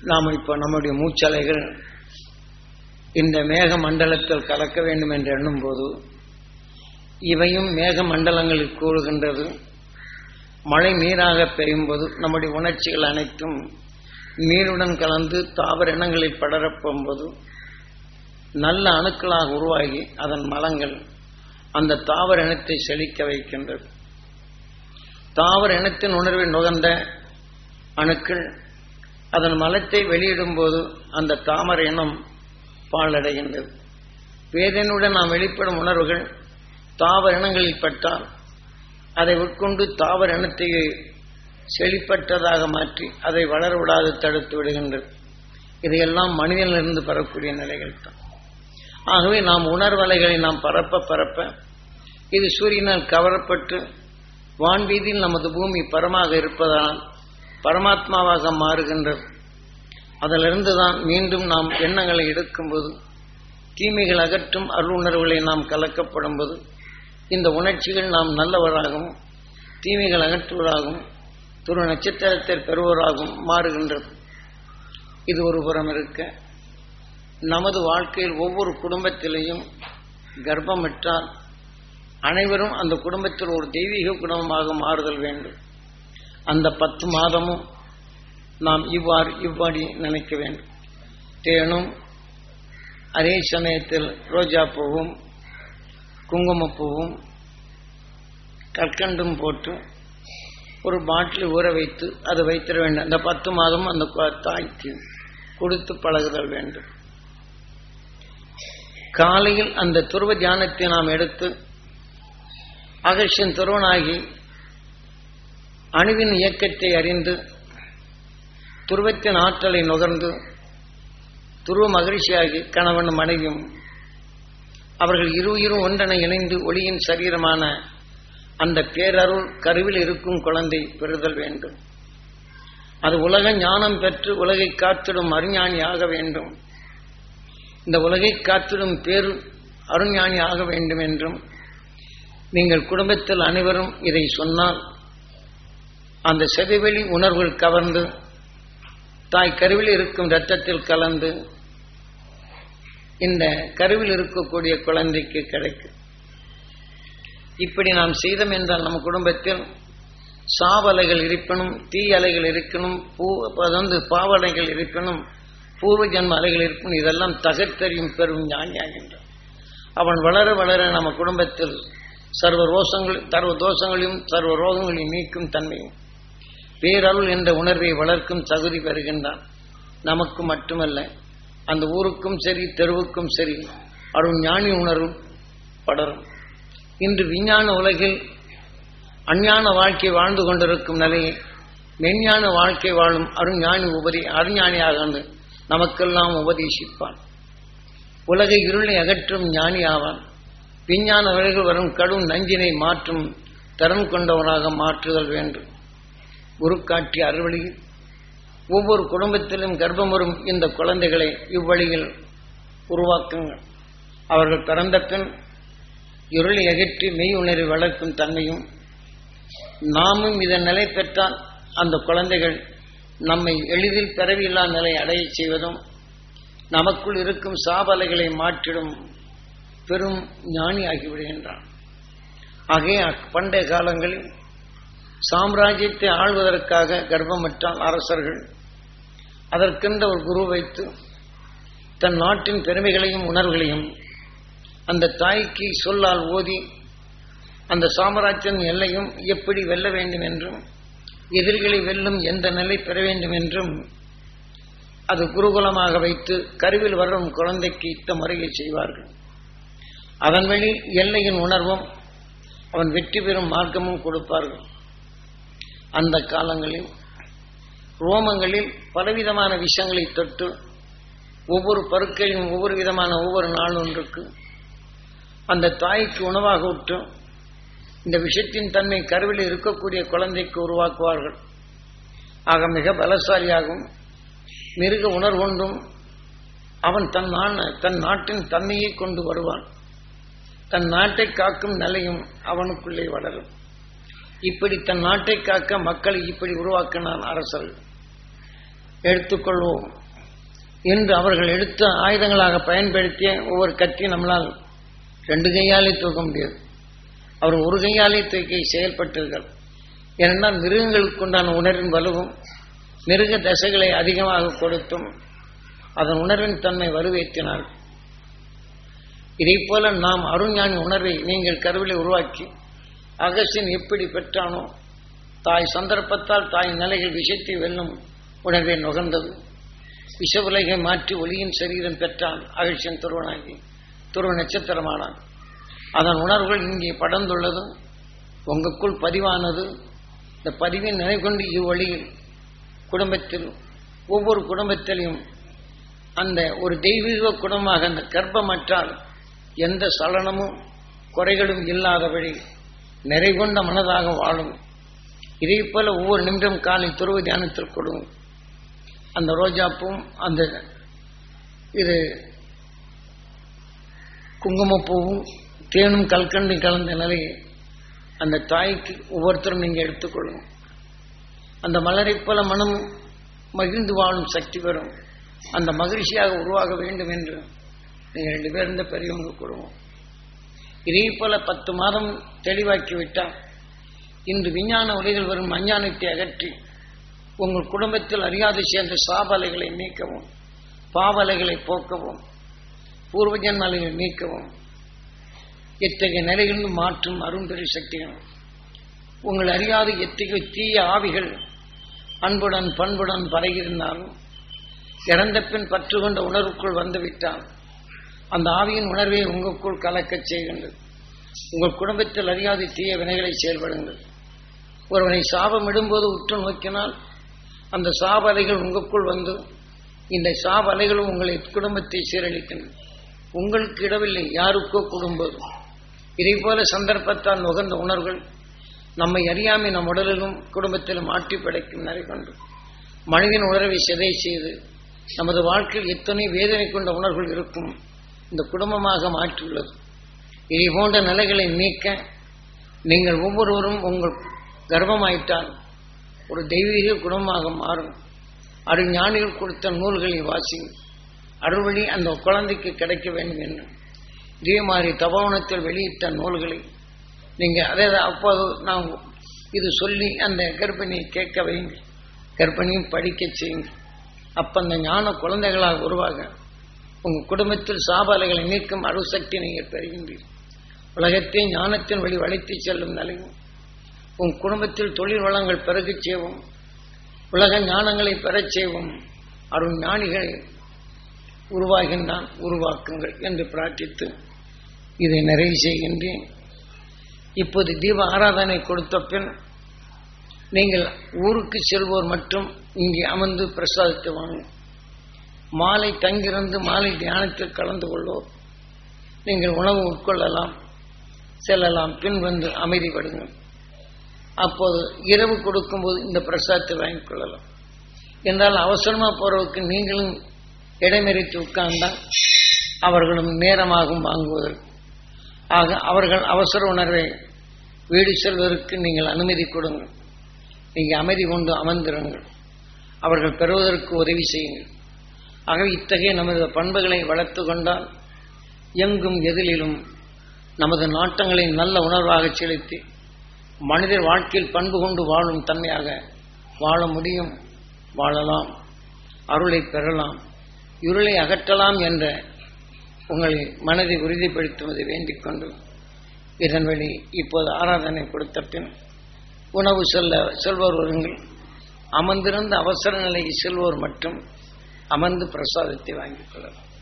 நாம் இப்போ நம்முடைய மூச்சலைகள் இந்த மேக மண்டலத்தில் கலக்க வேண்டும் என்று எண்ணும்போது இவையும் மேக மண்டலங்களில் கூறுகின்றது மழை நீராக பெய்யும்போது நம்முடைய உணர்ச்சிகள் அனைத்தும் நீருடன் கலந்து தாவர இனங்களில் படரப்போகும்போது நல்ல அணுக்களாக உருவாகி அதன் மலங்கள் அந்த தாவர இனத்தை செழிக்க வைக்கின்றது தாவர இனத்தின் உணர்வை நுகர்ந்த அணுக்கள் அதன் மலத்தை வெளியிடும் போது அந்த தாமர இனம் பாலடைகின்றது வேதனுடன் நாம் வெளிப்படும் உணர்வுகள் தாவர இனங்களில் பட்டால் அதை உட்கொண்டு தாவர இனத்தை செழிப்பற்றதாக மாற்றி அதை வளர விடாது தடுத்து விடுகின்றது இதையெல்லாம் மனிதனிலிருந்து பெறக்கூடிய நிலைகள் தான் ஆகவே நாம் உணர்வலைகளை நாம் பரப்ப பரப்ப இது சூரியனால் கவரப்பட்டு வான்வீதியில் நமது பூமி பரமாக இருப்பதால் பரமாத்மாவாக மாறுகின்றது அதிலிருந்து தான் மீண்டும் நாம் எண்ணங்களை எடுக்கும்போது தீமைகள் அகற்றும் அருளுணர்வுகளை நாம் கலக்கப்படும் போது இந்த உணர்ச்சிகள் நாம் நல்லவராகவும் தீமைகள் அகற்றுவதாகவும் துரு நட்சத்திரத்தை பெறுவராகவும் மாறுகின்றது இது ஒரு புறம் இருக்க நமது வாழ்க்கையில் ஒவ்வொரு குடும்பத்திலையும் கர்ப்பமிட்டால் அனைவரும் அந்த குடும்பத்தில் ஒரு தெய்வீக குடும்பமாக மாறுதல் வேண்டும் அந்த பத்து மாதமும் நாம் இவ்வாறு இவ்வாறு நினைக்க வேண்டும் தேனும் அதே சமயத்தில் ரோஜா பூவும் குங்குமப்பூவும் கற்கண்டும் போட்டு ஒரு பாட்டில் ஊற வைத்து அதை வைத்திட வேண்டும் அந்த பத்து மாதம் அந்த தாய்க்கு கொடுத்து பழகுதல் வேண்டும் காலையில் அந்த துருவ தியானத்தை நாம் எடுத்து அகர்ஷன் துருவனாகி அணுவின் இயக்கத்தை அறிந்து துருவத்தின் ஆற்றலை நுகர்ந்து துருவ மகிழ்ச்சியாகி கணவன் மனைவியும் அவர்கள் இருவரும் ஒன்றென இணைந்து ஒளியின் சரீரமான அந்த பேரருள் கருவில் இருக்கும் குழந்தை பெறுதல் வேண்டும் அது உலக ஞானம் பெற்று உலகை காத்திடும் அருஞானி ஆக வேண்டும் இந்த உலகை காத்திடும் பேரு அருஞானி ஆக வேண்டும் என்றும் நீங்கள் குடும்பத்தில் அனைவரும் இதை சொன்னால் அந்த செவிவெளி உணர்வுகள் கவர்ந்து தாய் கருவில் இருக்கும் இரத்தத்தில் கலந்து இந்த கருவில் இருக்கக்கூடிய குழந்தைக்கு கிடைக்கும் இப்படி நாம் செய்தோம் என்றால் நம்ம குடும்பத்தில் சாவலைகள் இருப்பினும் தீ அலைகள் இருக்கணும் பூ வந்து பாவலைகள் இருக்கணும் பூர்வ ஜன்ம அலைகள் இருக்கணும் இதெல்லாம் தகத்தறியும் பெரும் ஞானியாகின்றான் அவன் வளர வளர நம்ம குடும்பத்தில் சர்வ ரோசங்கள் சர்வ தோஷங்களையும் சர்வ ரோகங்களையும் நீக்கும் தன்மையும் பேரருள் என்ற உணர்வை வளர்க்கும் தகுதி பெறுகின்றான் நமக்கு மட்டுமல்ல அந்த ஊருக்கும் சரி தெருவுக்கும் சரி அருள் ஞானி உணர்வு படரும் இன்று விஞ்ஞான உலகில் அஞ்ஞான வாழ்க்கை வாழ்ந்து கொண்டிருக்கும் நிலையை மெஞ்ஞான வாழ்க்கை வாழும் அருஞானி உபரி அருஞானியாக வந்து நமக்கெல்லாம் உபதேசிப்பான் உலகை இருளை அகற்றும் ஞானி ஆவான் விஞ்ஞான உலகில் வரும் கடும் நஞ்சினை மாற்றும் தரம் கொண்டவனாக மாற்றுதல் வேண்டும் குரு காட்டிய அறுவழியில் ஒவ்வொரு குடும்பத்திலும் கர்ப்பம் வரும் இந்த குழந்தைகளை இவ்வழியில் உருவாக்குங்கள் அவர்கள் பிறந்த பின் இருளை அகற்றி மெய் உணர்வை வளர்க்கும் தன்மையும் நாமும் இதன் நிலை பெற்றால் அந்த குழந்தைகள் நம்மை எளிதில் பிறவியில்லா நிலை அடைய செய்வதும் நமக்குள் இருக்கும் சாபலைகளை மாற்றிடும் பெரும் ஞானி ஆகிவிடுகின்றான் ஆகைய பண்டைய காலங்களில் சாம்ராஜ்யத்தை ஆள்வதற்காக கர்ப்பமற்றால் அரசர்கள் அதற்கென்ற ஒரு குரு வைத்து தன் நாட்டின் பெருமைகளையும் உணர்வுகளையும் அந்த தாய்க்கு சொல்லால் ஓதி அந்த சாம்ராஜ்யம் எல்லையும் எப்படி வெல்ல வேண்டும் என்றும் எதிரிகளை வெல்லும் எந்த நிலை பெற வேண்டும் என்றும் அது குருகுலமாக வைத்து கருவில் வரும் குழந்தைக்கு இத்த முறையை செய்வார்கள் அதன் வழி எல்லையின் உணர்வும் அவன் வெற்றி பெறும் மார்க்கமும் கொடுப்பார்கள் அந்த காலங்களில் ரோமங்களில் பலவிதமான விஷயங்களை தொட்டு ஒவ்வொரு பருக்கையும் ஒவ்வொரு விதமான ஒவ்வொரு நாள் ஒன்றுக்கு அந்த தாய்க்கு உணவாக விட்டு இந்த விஷத்தின் தன்மை கருவில் இருக்கக்கூடிய குழந்தைக்கு உருவாக்குவார்கள் ஆக மிக பலசாலியாகவும் மிருக உணர்வொன்றும் அவன் தன் தன் நாட்டின் தன்மையை கொண்டு வருவான் தன் நாட்டை காக்கும் நிலையும் அவனுக்குள்ளே வளரும் இப்படி தன் நாட்டை காக்க மக்களை இப்படி உருவாக்கினான் அரசர்கள் எடுத்துக்கொள்வோம் என்று அவர்கள் எடுத்த ஆயுதங்களாக பயன்படுத்திய ஒவ்வொரு கத்தியும் நம்மளால் ரெண்டு கையாலே தூக்க முடியாது அவர் ஒரு கையாலே தூக்கி செயல்பட்டீர்கள் ஏனென்றால் மிருகங்களுக்கு உண்டான உணர்வின் வலுவும் மிருக தசைகளை அதிகமாக கொடுத்தும் அதன் உணர்வின் தன்மை வலுவேற்றினார்கள் இதைப் போல நாம் அருஞானி உணர்வை நீங்கள் கருவிலை உருவாக்கி அகசியன் எப்படி பெற்றானோ தாய் சந்தர்ப்பத்தால் தாய் நிலைகள் விஷத்தை வெல்லும் உணர்வை நுகர்ந்தது விஷ உலகை மாற்றி ஒளியின் சரீரம் பெற்றான் அகழ்ச்சியன் துருவனாகி துருவ நட்சத்திரமானான் அதன் உணர்வுகள் இங்கே படர்ந்துள்ளது உங்களுக்குள் பதிவானது இந்த பதிவின் நினை கொண்டு இவ்வழியில் குடும்பத்தில் ஒவ்வொரு குடும்பத்திலையும் அந்த ஒரு தெய்வீக குடும்பமாக அந்த கர்ப்பமற்றால் எந்த சலனமும் குறைகளும் இல்லாதபடி நிறைகொண்ட மனதாக வாழும் இதே போல ஒவ்வொரு நிமிடம் காலை துருவ தியானத்திற்குள்ளும் அந்த ரோஜாப்பூவும் அந்த இது குங்குமப்பூவும் தேனும் கல்கண்டும் கலந்த நிலையை அந்த தாய்க்கு ஒவ்வொருத்தரும் நீங்கள் எடுத்துக்கொள்ளும் அந்த மலரைப் போல மனம் மகிழ்ந்து வாழும் சக்தி பெறும் அந்த மகிழ்ச்சியாக உருவாக வேண்டும் என்று நீங்கள் ரெண்டு பேர் இருந்த பெரியவங்க கொடுவோம் இதே போல பத்து மாதம் தெளிவாக்கி விட்டால் இன்று விஞ்ஞான ஒளிகள் வரும் அஞ்ஞானத்தை அகற்றி உங்கள் குடும்பத்தில் அறியாது சேர்ந்த சாபலைகளை நீக்கவும் பாவலைகளை போக்கவும் பூர்வஜன் மலைகளை நீக்கவும் இத்தகைய நிலைகளில் மாற்றும் அரும்பெரு சக்திகள் உங்கள் அறியாத எத்தகைய தீய ஆவிகள் அன்புடன் பண்புடன் பரகியிருந்தாலும் இறந்த பின் பற்று கொண்ட உணர்வுக்குள் வந்துவிட்டால் அந்த ஆவியின் உணர்வை உங்களுக்குள் கலக்கச் செய்கின்றது உங்கள் குடும்பத்தில் அறியாத தீய வினைகளை செயல்படுங்கள் ஒருவனை சாபம் இடும்போது உற்று நோக்கினால் அந்த சாப அலைகள் உங்களுக்குள் வந்து இந்த சாப அலைகளும் உங்களை குடும்பத்தை சீரழிக்கின்றன உங்களுக்கு இடவில்லை யாருக்கோ குடும்பம் இதை போல சந்தர்ப்பத்தால் நுகர்ந்த உணர்வுகள் நம்மை அறியாமை நம் உடலிலும் குடும்பத்திலும் ஆட்டி படைக்கும் நிறை கொண்டு மனிதன் உணர்வை சிதை செய்து நமது வாழ்க்கையில் எத்தனை வேதனை கொண்ட உணர்வுகள் இருக்கும் இந்த குடும்பமாக மாற்றியுள்ளது இதை போன்ற நிலைகளை நீக்க நீங்கள் ஒவ்வொருவரும் உங்கள் கர்ப்பமாயிட்டால் ஒரு தெய்வீக குடும்பமாக மாறும் அருஞானிகள் கொடுத்த நூல்களை வாசி அருள்வழி அந்த குழந்தைக்கு கிடைக்க வேண்டும் என்று இதே மாதிரி தபோவனத்தில் வெளியிட்ட நூல்களை நீங்கள் அதே அப்போது நான் இது சொல்லி அந்த கர்ப்பிணியை கேட்க வைங்க கர்ப்பிணியும் படிக்க செய்யுங்க அப்போ அந்த ஞான குழந்தைகளாக உருவாக உங்கள் குடும்பத்தில் சாபாலைகளை நீக்கும் அருள் சக்தி நீங்கள் பெறுகின்றீர்கள் உலகத்தை ஞானத்தின் வழி வளைத்து செல்லும் நிலையும் உன் குடும்பத்தில் தொழில் வளங்கள் பெருகச் செய்வோம் உலக ஞானங்களை பெறச் செய்வோம் அருள் ஞானிகளை உருவாகின்றான் உருவாக்குங்கள் என்று பிரார்த்தித்து இதை நிறைவு செய்கின்றேன் இப்போது தீப ஆராதனை கொடுத்த பின் நீங்கள் ஊருக்கு செல்வோர் மட்டும் இங்கே அமர்ந்து பிரசாதித்து வாங்க மாலை தங்கிருந்து மாலை தியானத்தில் கலந்து கொள்வோர் நீங்கள் உணவு உட்கொள்ளலாம் செல்லலாம் பின் வந்து அமைதிப்படுங்கள் அப்போது இரவு கொடுக்கும்போது இந்த பிரசாதத்தை வாங்கிக் கொள்ளலாம் என்றால் அவசரமா போறவுக்கு நீங்களும் இடமெறித்து உட்கார்ந்தால் அவர்களும் நேரமாகும் வாங்குவதற்கு ஆக அவர்கள் அவசர உணர்வை வீடு செல்வதற்கு நீங்கள் அனுமதி கொடுங்கள் நீங்கள் அமைதி கொண்டு அமர்ந்திருங்கள் அவர்கள் பெறுவதற்கு உதவி செய்யுங்கள் ஆகவே இத்தகைய நமது பண்புகளை வளர்த்து கொண்டால் எங்கும் எதிலும் நமது நாட்டங்களை நல்ல உணர்வாக செலுத்தி மனிதர் வாழ்க்கையில் பண்பு கொண்டு வாழும் தன்மையாக வாழ முடியும் வாழலாம் அருளை பெறலாம் இருளை அகற்றலாம் என்ற உங்களை மனதை உறுதிப்படுத்துவதை வேண்டிக் கொண்டு இதன் வழி இப்போது ஆராதனை கொடுத்த பின் உணவு செல்ல செல்வோர் வருங்கள் அமர்ந்திருந்த அவசர நிலைக்கு செல்வோர் மட்டும் அமர்ந்து பிரசாதத்தை வாங்கிக் கொள்ளலாம்